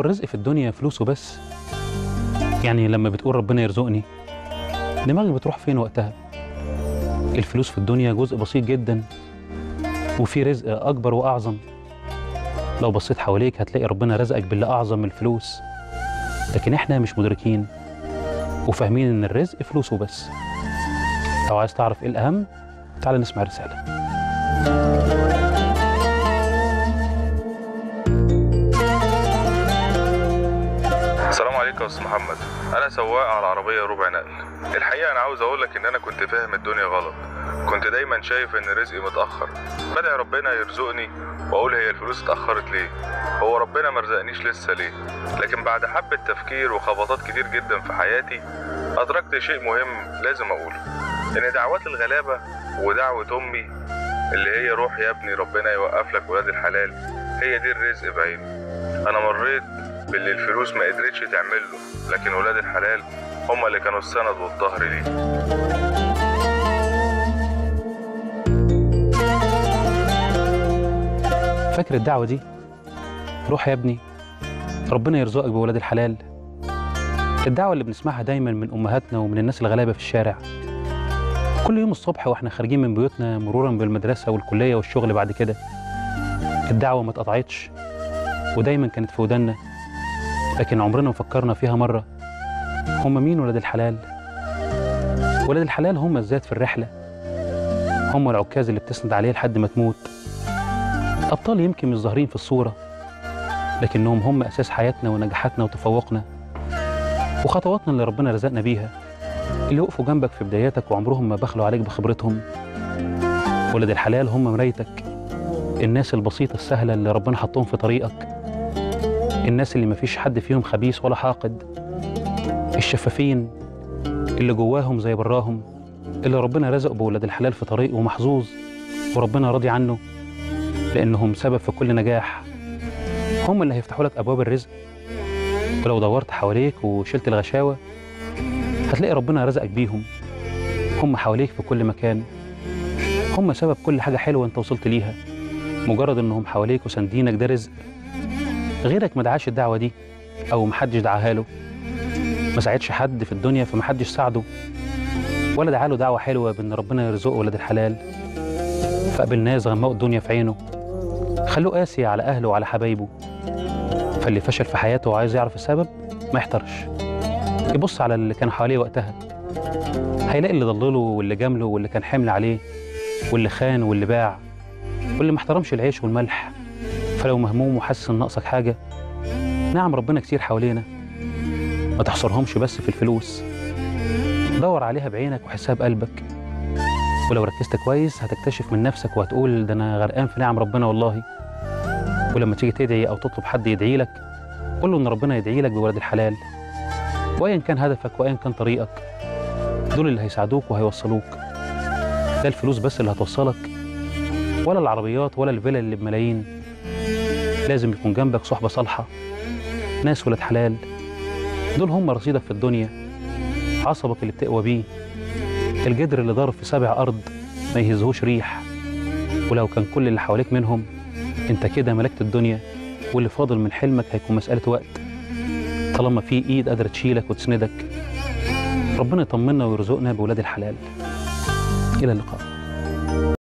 الرزق في الدنيا فلوسه بس يعني لما بتقول ربنا يرزقني دماغك بتروح فين وقتها الفلوس في الدنيا جزء بسيط جدا وفي رزق أكبر وأعظم لو بصيت حواليك هتلاقي ربنا رزقك باللي أعظم من الفلوس لكن إحنا مش مدركين وفاهمين إن الرزق فلوسه بس لو عايز تعرف إيه الأهم تعال نسمع رسالة السلام عليكم يا استاذ محمد انا سواق على عربيه ربع نقل الحقيقه انا عاوز اقول لك ان انا كنت فاهم الدنيا غلط كنت دايما شايف ان رزقي متاخر بدعي ربنا يرزقني واقول هي الفلوس اتاخرت ليه هو ربنا ما رزقنيش لسه ليه لكن بعد حبه تفكير وخبطات كتير جدا في حياتي ادركت شيء مهم لازم اقوله ان دعوات الغلابه ودعوه امي اللي هي روح يا ابني ربنا يوقف لك ولاد الحلال هي دي الرزق بعينه انا مريت باللي الفلوس ما قدرتش تعمله لكن ولاد الحلال هم اللي كانوا السند والظهر ليه فاكر الدعوة دي روح يا ابني ربنا يرزقك بولاد الحلال الدعوة اللي بنسمعها دايما من أمهاتنا ومن الناس الغلابة في الشارع كل يوم الصبح واحنا خارجين من بيوتنا مرورا بالمدرسة والكلية والشغل بعد كده الدعوة ما اتقطعتش ودايما كانت في ودنا لكن عمرنا ما فكرنا فيها مرة هم مين ولاد الحلال؟ ولاد الحلال هم الذات في الرحلة هم العكاز اللي بتسند عليه لحد ما تموت أبطال يمكن مش ظاهرين في الصورة لكنهم هم أساس حياتنا ونجاحاتنا وتفوقنا وخطواتنا اللي ربنا رزقنا بيها اللي وقفوا جنبك في بداياتك وعمرهم ما بخلوا عليك بخبرتهم ولاد الحلال هم مرايتك الناس البسيطة السهلة اللي ربنا حطهم في طريقك الناس اللي مفيش حد فيهم خبيث ولا حاقد الشفافين اللي جواهم زي براهم اللي ربنا رزقه بولاد الحلال في طريق ومحظوظ وربنا راضي عنه لأنهم سبب في كل نجاح هم اللي هيفتحوا لك أبواب الرزق ولو دورت حواليك وشلت الغشاوة هتلاقي ربنا رزقك بيهم هم حواليك في كل مكان هم سبب كل حاجة حلوة انت وصلت ليها مجرد انهم حواليك وساندينك ده رزق غيرك ما دعاش الدعوة دي أو محدش دعاها له ما ساعدش حد في الدنيا فمحدش ساعده ولا دعاله دعوة حلوة بإن ربنا يرزقه ولاد الحلال فقابل ناس غمقوا الدنيا في عينه خلوه قاسي على أهله وعلى حبايبه فاللي فشل في حياته وعايز يعرف السبب ما يحترش يبص على اللي كانوا حواليه وقتها هيلاقي اللي ضلله واللي جامله واللي كان حمل عليه واللي خان واللي باع واللي ما احترمش العيش والملح فلو مهموم وحاسس ان ناقصك حاجه نعم ربنا كتير حوالينا ما تحصرهمش بس في الفلوس دور عليها بعينك وحسها بقلبك ولو ركزت كويس هتكتشف من نفسك وهتقول ده انا غرقان في نعم ربنا والله ولما تيجي تدعي او تطلب حد يدعي لك قول له ان ربنا يدعي لك بولاد الحلال وايا كان هدفك وايا كان طريقك دول اللي هيساعدوك وهيوصلوك لا الفلوس بس اللي هتوصلك ولا العربيات ولا الفيلا اللي بملايين لازم يكون جنبك صحبة صالحة ناس ولاد حلال دول هم رصيدك في الدنيا عصبك اللي بتقوى بيه الجدر اللي ضارب في سابع أرض ما يهزهوش ريح ولو كان كل اللي حواليك منهم انت كده ملكت الدنيا واللي فاضل من حلمك هيكون مسألة وقت طالما في ايد قادرة تشيلك وتسندك ربنا يطمنا ويرزقنا بولاد الحلال إلى اللقاء